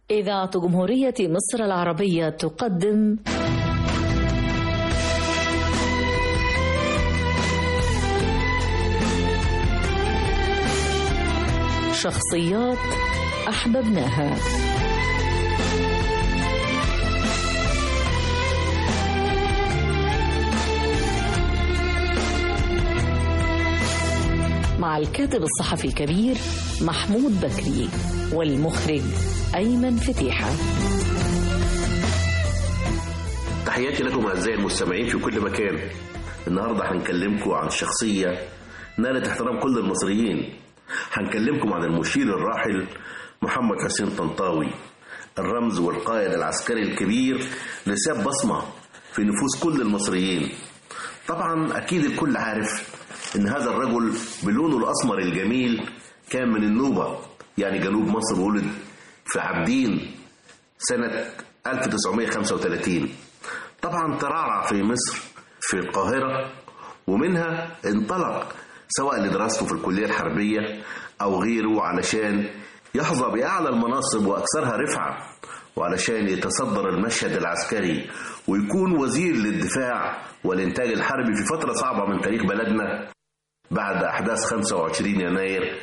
إذاعة جمهورية مصر العربية تقدم شخصيات أحببناها مع الكاتب الصحفي الكبير محمود بكري والمخرج أيمن فتيحة تحياتي لكم أعزائي المستمعين في كل مكان النهاردة هنكلمكم عن شخصية نالت احترام كل المصريين هنكلمكم عن المشير الراحل محمد حسين طنطاوي الرمز والقائد العسكري الكبير اللي ساب بصمة في نفوس كل المصريين طبعا أكيد الكل عارف إن هذا الرجل بلونه الأسمر الجميل كان من النوبة يعني جنوب مصر ولد في عابدين سنة 1935 طبعا ترعرع في مصر في القاهرة ومنها انطلق سواء لدراسته في الكلية الحربية أو غيره علشان يحظى بأعلى المناصب وأكثرها رفعة وعلشان يتصدر المشهد العسكري ويكون وزير للدفاع والإنتاج الحربي في فترة صعبة من تاريخ بلدنا بعد أحداث 25 يناير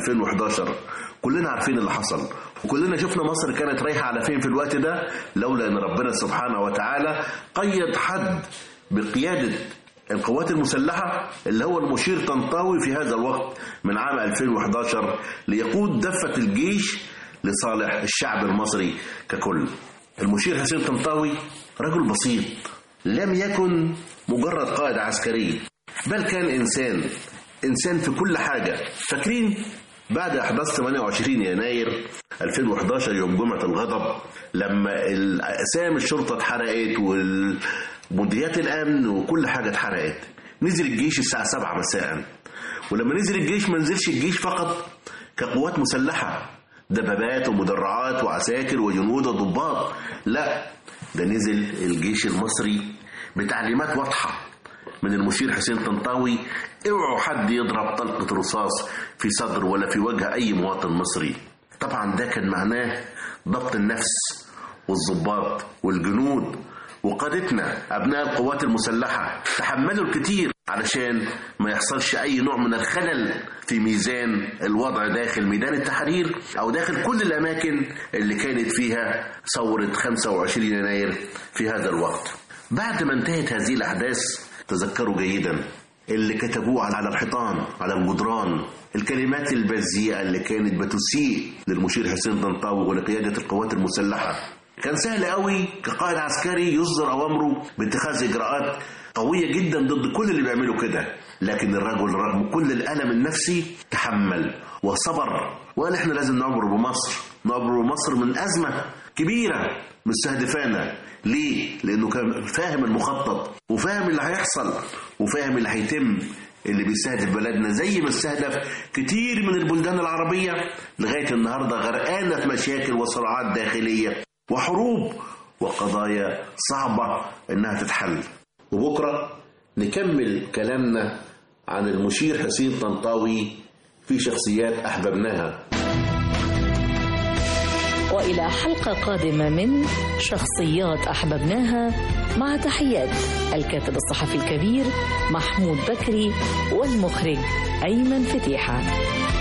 2011 كلنا عارفين اللي حصل وكلنا شفنا مصر كانت رايحة على فين في الوقت ده لولا أن ربنا سبحانه وتعالى قيد حد بقيادة القوات المسلحة اللي هو المشير طنطاوي في هذا الوقت من عام 2011 ليقود دفة الجيش لصالح الشعب المصري ككل المشير حسين طنطاوي رجل بسيط لم يكن مجرد قائد عسكري بل كان إنسان إنسان في كل حاجة فاكرين بعد أحداث 28 يناير 2011 يوم جمعة الغضب لما أقسام الشرطة اتحرقت ومديريات الأمن وكل حاجة اتحرقت نزل الجيش الساعة 7 مساء ولما نزل الجيش ما نزلش الجيش فقط كقوات مسلحة دبابات ومدرعات وعساكر وجنود وضباط لا ده نزل الجيش المصري بتعليمات واضحة من المشير حسين طنطاوي اوعوا حد يضرب طلقة رصاص في صدر ولا في وجه أي مواطن مصري طبعا ده كان معناه ضبط النفس والضباط والجنود وقادتنا أبناء القوات المسلحة تحملوا الكثير علشان ما يحصلش أي نوع من الخلل في ميزان الوضع داخل ميدان التحرير أو داخل كل الأماكن اللي كانت فيها ثورة 25 يناير في هذا الوقت بعد ما انتهت هذه الأحداث تذكروا جيدا اللي كتبوه على الحيطان على الجدران الكلمات البذيئة اللي كانت بتسيء للمشير حسين طنطاوي ولقيادة القوات المسلحة كان سهل قوي كقائد عسكري يصدر أوامره باتخاذ إجراءات قوية جدا ضد كل اللي بيعملوا كده لكن الرجل رغم كل الألم النفسي تحمل وصبر وقال احنا لازم نعبر بمصر نعبر بمصر من أزمة كبيرة مستهدفانا ليه؟ لأنه كان فاهم المخطط وفاهم اللي هيحصل وفاهم اللي هيتم اللي بيستهدف بلدنا زي ما استهدف كتير من البلدان العربية لغاية النهاردة غرقانة في مشاكل وصراعات داخلية وحروب وقضايا صعبة إنها تتحل وبكرة نكمل كلامنا عن المشير حسين طنطاوي في شخصيات أحببناها وإلى حلقة قادمة من شخصيات أحببناها مع تحيات الكاتب الصحفي الكبير محمود بكري والمخرج أيمن فتيحة